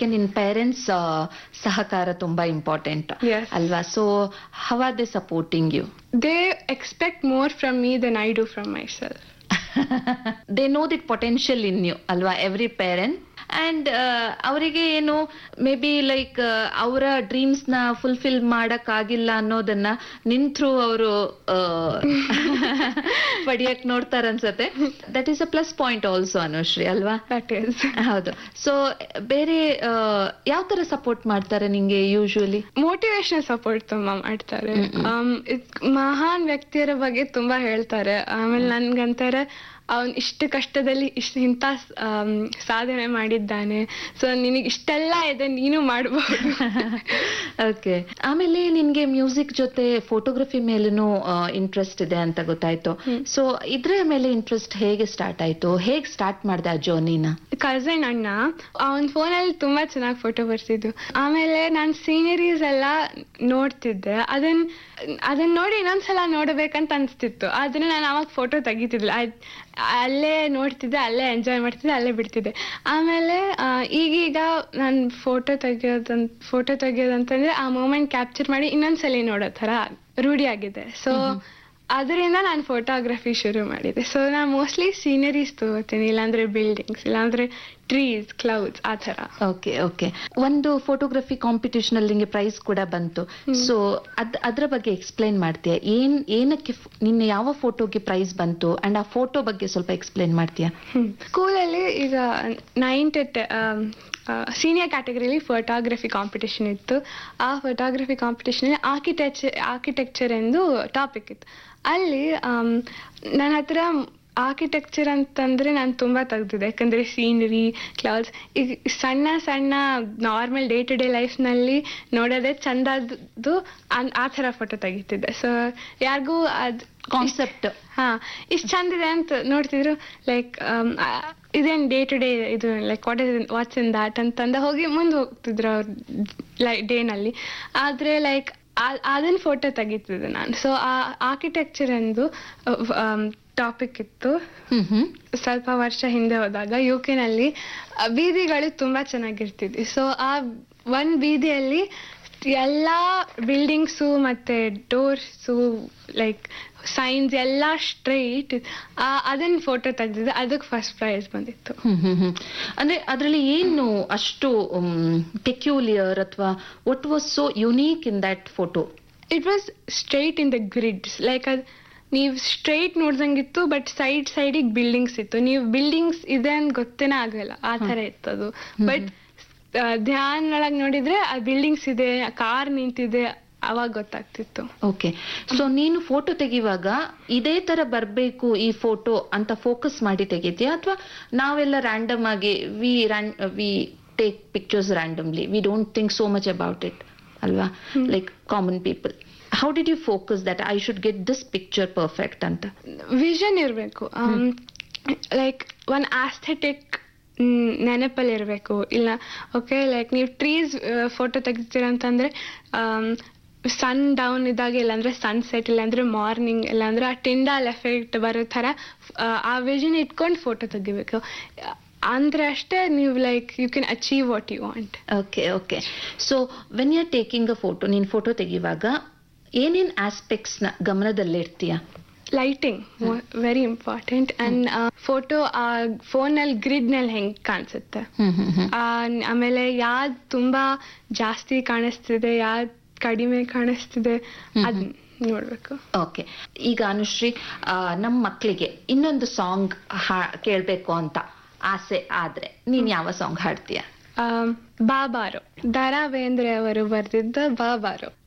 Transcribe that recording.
ಅದಕ್ಕೆ ನಿನ್ ಪೇರೆಂಟ್ಸ್ ಸಹಕಾರ ತುಂಬಾ ಇಂಪಾರ್ಟೆಂಟ್ Yes. ಅಲ್ವಾ so how are they supporting you They expect more from me than I do from myself. They know that potential in you ಅಲ್ವಾ every parent and ಅವರಿಗೆ ಏನು may be like ಅವರ dreams ನ fulfil ಮಾಡಕ್ ಆಗಿಲ್ಲ ಅನ್ನೋದನ್ನ ನಿನ್ ಥ್ರೂ ಅವರು ಪಡಿಯಕ್ ನೋಡ್ತಾರ ಅನ್ಸತ್ತೆ that is a plus point also Anushree ಅಲ್ವಾ That is. ಹೌದು ಸೊ ಬೇರೆ ಯಾವ ತರ ಸಪೋರ್ಟ್ ಮಾಡ್ತಾರೆ ನಿಂಗೆ ಯೂಶುವಲಿ ಮೋಟಿವೇಶನಲ್ ಸಪೋರ್ಟ್ ತುಂಬಾ ಮಾಡ್ತಾರೆ ಆಮ್, ಇದ್- ಮಹಾನ್ ವ್ಯಕ್ತಿಯರ ಬಗ್ಗೆ ತುಂಬಾ ಹೇಳ್ತಾರೆ ಆಮೇಲೆ ನನ್ಗಂತಾರೆ ಅವನ್ ಇಷ್ಟು ಕಷ್ಟದಲ್ಲಿ ಇಷ್ಟು ಇಂಥ ಆಮ್, ಸಾಧನೆ ಮಾಡಿದ್ದಾನೆ ಸೊ ನಿನಗೆ ಇಷ್ಟೆಲ್ಲ ಇದೆ ನೀನು ಮಾಡಬಹುದು ಓಕೆ ಆಮೇಲೆ ನಿನ್ಗೆ ಮ್ಯೂಸಿಕ್ ಜೊತೆ ಫೋಟೋಗ್ರಫಿ ಮೇಲೂ ಇಂಟ್ರೆಸ್ಟ್ ಇದೆ ಅಂತ ಗೊತ್ತಾಯ್ತು ಸೊ ಇದ್ರ ಮೇಲೆ ಇಂಟ್ರೆಸ್ಟ್ ಹೇಗೆ ಸ್ಟಾರ್ಟ್ ಆಯ್ತು ಹೇಗೆ ಸ್ಟಾರ್ಟ್ ಮಾಡ್ದೆ ಆ ಜರ್ನಿನ ಕಸಿನ್ ಅಣ್ಣ ಅವನ್ ಫೋನಲ್ಲಿ ತುಂಬಾ ಚೆನ್ನಾಗಿ ಫೋಟೋ ಬರ್ತಿದ್ದು ಆಮೇಲೆ ನಾನು ಸೀನರೀಸ್ ಎಲ್ಲ ನೋಡ್ತಿದ್ದೆ ಅದನ್ ಅದನ್ನ ನೋಡಿ ಇನ್ನೊಂದ್ಸಲ ನೋಡಬೇಕಂತ ಅನ್ಸ್ತಿತ್ತು ಆದ್ರೆ ನಾನು ಅವಾಗ ಫೋಟೋ ತೆಗಿತಿದ್ಲ ಅಲ್ಲೇ ನೋಡ್ತಿದ್ದೆ ಅಲ್ಲೇ ಎಂಜಾಯ್ ಮಾಡ್ತಿದ್ದೆ ಅಲ್ಲೇ ಬಿಡ್ತಿದ್ದೆ ಆಮೇಲೆ ಆ, ಈಗೀಗ ನಾನು ಫೋಟೋ ತೆಗಿಯೋದಂತ ಫೋಟೋ ತೆಗಿಯೋದಂತಂದ್ರೆ ಆ ಮೂಮೆಂಟ್ ಕ್ಯಾಪ್ಚರ್ ಮಾಡಿ ಇನ್ನೊಂದ್ಸಲಿ ನೋಡೋ ತರ ರೂಢಿ ಆಗಿದೆ ಸೊ ಅದರಿಂದ ನಾನು ಫೋಟೋಗ್ರಫಿ ಶುರು ಮಾಡಿದೆ ಸೊ ನಾನು ಮೋಸ್ಟ್ಲಿ ಸೀನರೀಸ್ ತಗೋತೀನಿ ಇಲ್ಲಾಂದ್ರೆ ಬಿಲ್ಡಿಂಗ್ಸ್ ಇಲ್ಲಾಂದ್ರೆ ಟ್ರೀಸ್ ಕ್ಲೌಡ್ಸ್ ಆ ಥರ ಓಕೆ ಓಕೆ ಒಂದು ಫೋಟೋಗ್ರಫಿ ಕಾಂಪಿಟೇಷನ್ ಅಲ್ಲಿ ನಿಂಗೆ ಪ್ರೈಸ್ ಕೂಡ ಬಂತು ಸೊ ಅದ್ ಅದ್ರ ಬಗ್ಗೆ ಎಕ್ಸ್ಪ್ಲೈನ್ ಮಾಡ್ತೀಯಾ ಏನ್ ಏನಕ್ಕೆ ಫ್- ನಿನ್ನೆ ಯಾವ ಫೋಟೋಗೆ ಪ್ರೈಸ್ ಬಂತು ಅಂಡ್ ಆ ಫೋಟೋ ಬಗ್ಗೆ ಸ್ವಲ್ಪ ಎಕ್ಸ್ಪ್ಲೈನ್ ಮಾಡ್ತೀಯಾ ಸ್ಕೂಲಲ್ಲಿ ಈಗ ನೈನ್ತ್ ಸೀನಿಯರ್ ಕ್ಯಾಟಗರಿಲಿ ಫೋಟೋಗ್ರಫಿ ಕಾಂಪಿಟೇಷನ್ ಇತ್ತು ಆ ಫೋಟೋಗ್ರಫಿ ಕಾಂಪಿಟೇಷನ್ ಆರ್ಕಿಟೆಕ್ಚರ್ ಆರ್ಕಿಟೆಕ್ಚರ್ ಎಂದು ಟಾಪಿಕ್ ಇತ್ತು ಅಲ್ಲಿ ನನ್ನ ಹತ್ರ ಆರ್ಕಿಟೆಕ್ಚರ್ ಅಂತಂದ್ರೆ ನಾನು ತುಂಬಾ ತೆಗ್ದಿದ್ದೆ ಯಾಕಂದ್ರೆ ಸೀನರಿ ಕ್ಲೌಡ್ಸ್ ಈಗ ಸಣ್ಣ ಸಣ್ಣ ನಾರ್ಮಲ್ ಡೇ ಟು ಡೇ ಲೈಫ್ನಲ್ಲಿ ನೋಡೋದೇ ಚಂದದ್ದು ಅನ್- ಆ ಥರ ಫೋಟೋ ತೆಗಿತಿದ್ದೆ ಸೊ ಯಾರಿಗೂ ಅದು ಕಾನ್ಸೆಪ್ಟ್ ಹಾ ಇಷ್ಟು ಚಂದಿದೆ ಅಂತ ನೋಡ್ತಿದ್ರು ಲೈಕ್ ಇದೇನ್ ಡೇ ಟು ಡೇ ಇದು like what is what's in that ಅಂತಂದ ಹೋಗಿ ಮುಂದೆ ಹೋಗ್ತಿದ್ರು ಅವ್ರ ಲೈ ಡೇನಲ್ಲಿ ಆದ್ರೆ ಲೈಕ್ ಅದನ್ನ ಫೋಟೋ ತೆಗಿತಿದ್ದೆ ನಾನು ಸೊ ಆ ಆರ್ಕಿಟೆಕ್ಚರ್ ಎಂದು ಟಾಪಿಕ್ ಇತ್ತು ಹ್ಮ್ ಹ್ಮ್ ಸ್ವಲ್ಪ ವರ್ಷ ಹಿಂದೆ ಹೋದಾಗ ಯು ನಲ್ಲಿ ಬೀದಿಗಳು ತುಂಬಾ ಚೆನ್ನಾಗಿರ್ತಿದ್ವಿ ಸೊ ಆ ಒಂದ್ ಬೀದಿಯಲ್ಲಿ ಎಲ್ಲಾ ಬಿಲ್ಡಿಂಗ್ಸು ಮತ್ತೆ ಡೋರ್ಸು ಲೈಕ್ ಸೈನ್ಸ್ ಎಲ್ಲ ಸ್ಟ್ರೈಟ್ ಅದನ್ನ ಫೋಟೋ ತೆಗ್ದಿದ್ದೆ ಅದಕ್ಕೆ ಫಸ್ಟ್ ಪ್ರೈಸ್ ಬಂದಿತ್ತು ಹ್ಮ್ ಹ್ಮ್ ಹ್ಮ್ ಅಂದ್ರೆ ಅದ್ರಲ್ಲಿ ಏನು ಅಷ್ಟು ಪೆಕ್ಯೂಲಿಯರ್ ಅಥವಾ what was so unique in that photo it was straight in the grids like ಅದು ನೀವು ಸ್ಟ್ರೈಟ್ ನೋಡ್ದಂಗಿತ್ತು ಬಟ್ ಸೈಡ್ ಸೈಡಿಗೆ ಬಿಲ್ಡಿಂಗ್ಸ್ ಇತ್ತು ನೀವು ಬಿಲ್ಡಿಂಗ್ಸ್ ಇದೆ ಅಂತ ಗೊತ್ತೇನೇ ಆಗಲ್ಲ ಆ ಥರ ಇತ್ತು ಅದು ಬಟ್ ಧ್ಯಾನ್ ಒಳಗೆ ನೋಡಿದ್ರೆ ಆ ಬಿಲ್ಡಿಂಗ್ಸ್ ಇದೆ ಕಾರ್ ನಿಂತಿದೆ ಅವಾಗ ಗೊತ್ತಾಗ್ತಿತ್ತು ಓಕೆ ಸೊ ನೀನು ಫೋಟೋ ತೆಗಿವಾಗ ಇದೇ ತರ ಬರ್ಬೇಕು ಈ ಫೋಟೋ ಅಂತ ಫೋಕಸ್ ಮಾಡಿ ತೆಗಿತೀಯಾ ಅಥವಾ ನಾವೆಲ್ಲ ರ್ಯಾಂಡಮ್ ಆಗಿ we we take pictures randomly we don't think so much about it ಅಲ್ವಾ like common people how did you focus that I should get this picture perfect ಅಂತ ವಿಷನ್ ಇರಬೇಕು ಲೈಕ್ ಒನ್ ಆಸ್ಥೆಟಿಕ್ ನೆನಪಲ್ಲಿ ಇರಬೇಕು ಇಲ್ಲ okay like ನೀವು trees photo ತೆಗಿತೀರ ಅಂತಂದ್ರೆ sun down ಇದ್ದಾಗ ಇಲ್ಲಾಂದ್ರೆ ಸನ್ಸೆಟ್ ಇಲ್ಲಾಂದ್ರೆ ಮಾರ್ನಿಂಗ್ ಇಲ್ಲಾಂದ್ರೆ ಆ ಟಿಂಡಾಲ್ ಎಫೆಕ್ಟ್ ಬರೋ ಥರ ಆ, ಆ ವಿಷನ್ ಇಟ್ಕೊಂಡು ಫೋಟೋ ತೆಗಿಬೇಕು ಅಂದ್ರೆ ಅಷ್ಟೇ ನೀವು like you can achieve what you want okay okay so when you are taking a photo ನೀನು ಫೋಟೋ ತೆಗಿವಾಗ ಏನೇನ್ ಆಸ್ಪೆಕ್ಟ್ಸ್ ನ ಗಮನದಲ್ಲಿರ್ತೀಯ lighting very important and photo ಆ ಫೋನಲ್ಲಿ ಗ್ರಿಡ್ನಲ್ಲಿ ಹೆಂಗ್ ಕಾಣಿಸುತ್ತೆ ಹ್ಮ್ ಹ್ಮ್ ಹ್ಮ್ ಆ, ಆಮೇಲೆ ಯಾವ್ದು ತುಂಬಾ ಜಾಸ್ತಿ ಕಾಣಿಸ್ತಿದೆ ಯಾವ್ದು ಕಡಿಮೆ ಕಾಣಿಸ್ತಿದೆ ಅದ್ ನೋಡ್ಬೇಕು ಓಕೆ ಈಗ ಅನುಶ್ರೀ ಆ, ನಮ್ಮ ಮಕ್ಕಳಿಗೆ ಇನ್ನೊಂದು ಸಾಂಗ್ ಕೇಳ್ಬೇಕು ಅಂತ ಆಸೆ ಆದ್ರೆ ನೀನ್ ಯಾವ ಸಾಂಗ್ ಹಾಡ್ತೀಯ ಆಮ್, ಬಾಬಾರೋ ದರಾ ಬೇಂದ್ರೆ ಅವರು ಬರೆದಿದ್ದ ಬಾಬಾರೋ